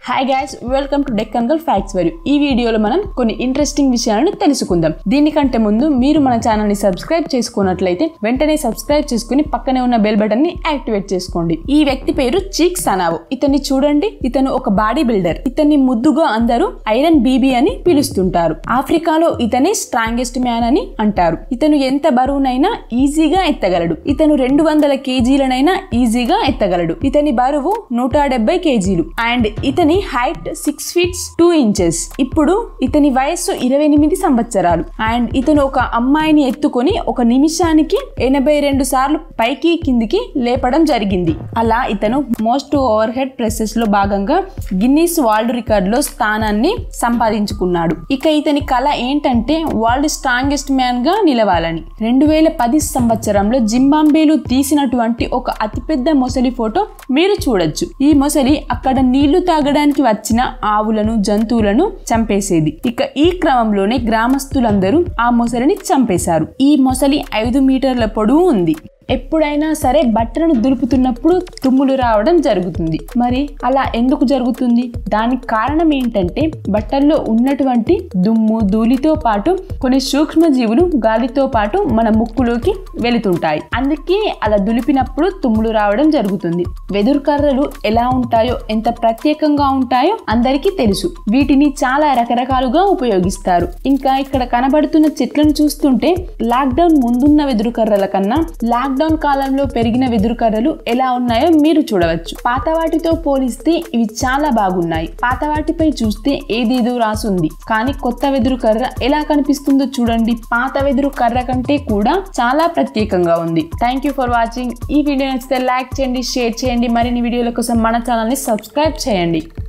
hi guys welcome to Deccan gal facts very ఈ వీడియోలో మనం కొన్ని ఇంట్రెస్టింగ్ విషయాలను తెలుసుకుందాం దీనికంటే ముందు మీరు మన ఛానల్ ని సబ్స్క్రైబ్ చేసుకున్నట్లయితే వెంటనే సబ్స్క్రైబ్ చేసుకుని పక్కనే ఉన్న బెల్ బటన్ ని యాక్టివేట్ చేసుకోండి ఈ వ్యక్తి పేరు చీక్ సనావో ఇతన్ని చూడండి ఇతను ఒక బాడీ బిల్డర్ ఇతన్ని ముద్దుగా అందరూ ఐరన్ బీబీ అని పిలుస్తుంటారు ఆఫ్రికాలో ఇతనే స్ట్రాంగెస్ట్ మ్యాన్ అని అంటారు ఇతను ఎంత బరువునైనా ఈజీగా ఎత్తగలడు ఇతను రెండు వందల కేజీలనైనా ఈజీగా ఎత్తగలడు ఇతని బరువు నూట డెబ్బై కేజీలు అండ్ ఇతని height six feets two inches ఇప్పుడు ఇతని వయస్సు ఇరవై ఎనిమిది సంవత్సరాలు అండ్ ఇతను ఒక అమ్మాయిని ఎత్తుకొని ఒక నిమిషానికి ఎనభై రెండు సార్లు పైకి కిందికి లేపడం జరిగింది అలా ఇతను మోస్ట్ ఓవర్ హెడ్ ప్రెసెస్ లో భాగంగా గిన్నీస్ వరల్డ్ రికార్డ్ లో స్థానాన్ని సంపాదించుకున్నాడు ఇక ఇతని కళ ఏంటంటే వరల్డ్ స్ట్రాంగెస్ట్ మ్యాన్ గా నిలవాలని రెండు వేల పది సంవత్సరంలో జింబాంబేలో తీసినటువంటి ఒక అతిపెద్ద మొసలి ఫోటో మీరు చూడొచ్చు ఈ మొసలి అక్కడ నీళ్లు తాగడానికి వచ్చిన ఆవులను జంతువులను చంపేసేది ఇక ఈ క్రమంలోనే గ్రామస్తులందరూ ఆ మొసలిని చంపేశారు ఈ మొసలి ఐదు మీటర్ల పొడవు ఉంది ఎప్పుడైనా సరే బట్టలను దులుపుతున్నప్పుడు తుమ్ములు రావడం జరుగుతుంది మరి అలా ఎందుకు జరుగుతుంది దానికి కారణం ఏంటంటే బట్టల్లో ఉన్నటువంటి దుమ్ము ధూళితో పాటు కొన్ని సూక్ష్మజీవులు గాలితో పాటు మన ముక్కులోకి వెళుతుంటాయి అందుకే అలా దులిపినప్పుడు తుమ్ములు రావడం జరుగుతుంది వెదురు కర్రలు ఎలా ఉంటాయో ఎంత ప్రత్యేకంగా ఉంటాయో అందరికీ తెలుసు వీటిని చాలా రకరకాలుగా ఉపయోగిస్తారు ఇంకా ఇక్కడ కనబడుతున్న చెట్లను చూస్తుంటే లాక్డౌన్ ముందున్న వెదురు కర్రల కన్నా లాక్డౌన్ కాలంలో పెరిగిన వెదురు కర్రలు ఎలా ఉన్నాయో మీరు చూడవచ్చు పాత వాటితో పోలిస్తే ఇవి చాలా బాగున్నాయి పాత వాటిపై చూస్తే ఏదేదో రాసుంది కానీ కొత్త వెదురు కర్ర ఎలా కనిపిస్తుందో చూడండి పాత వెదురు కర్ర కంటే కూడా చాలా ప్రత్యేకంగా ఉంది థ్యాంక్ యూ ఫర్ వాచింగ్ ఈ వీడియో నచ్చితే లైక్ చేయండి షేర్ చేయండి మరిన్ని వీడియోల కోసం మన ఛానల్ని సబ్స్క్రైబ్ చేయండి